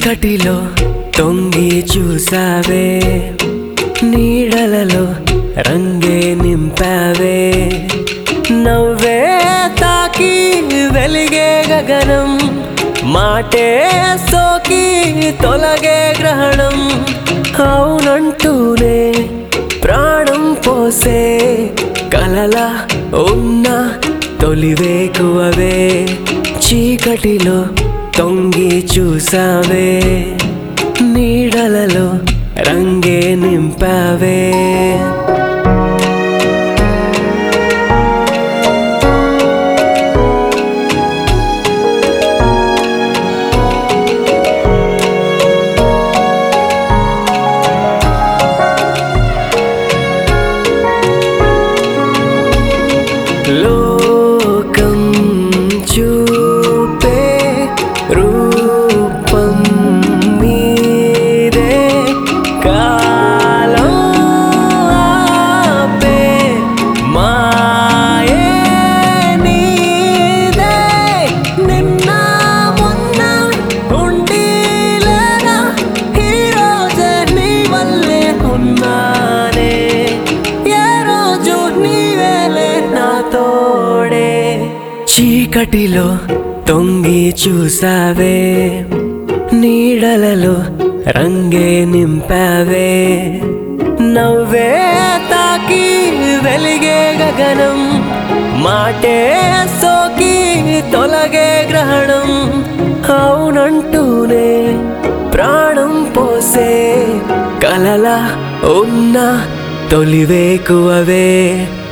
చీకటిలో తొంగి చూసావే నీడలలో రంగే నింపావే నవ్వే తాకి వెలిగే గగనం మాటే సోకి తొలగే గ్రహణం అవునంటూనే ప్రాణం పోసే కలల ఉన్న తొలివేకువవే చీకటిలో తొంగి చూసావే నీడలలో రంగే నింపావే లోకం చూపే రూపం మీరే కాలం ఆపే మాయే నీదే నిన్న మొన్న ఉండి లేరా ఈ రోజే నీ వల్లే ఉన్నానే ఏ రోజు నీవేలే నా తోడే చీకటిలో తొంగి చూసావే నీడలలో రంగే నింపావే నవ్వే తాకి వెలిగే గగనం మాటే సోకి తొలగే గ్రహణం అవునంటూనే ప్రాణం పోసే కలల ఉన్న తొలివేకువవే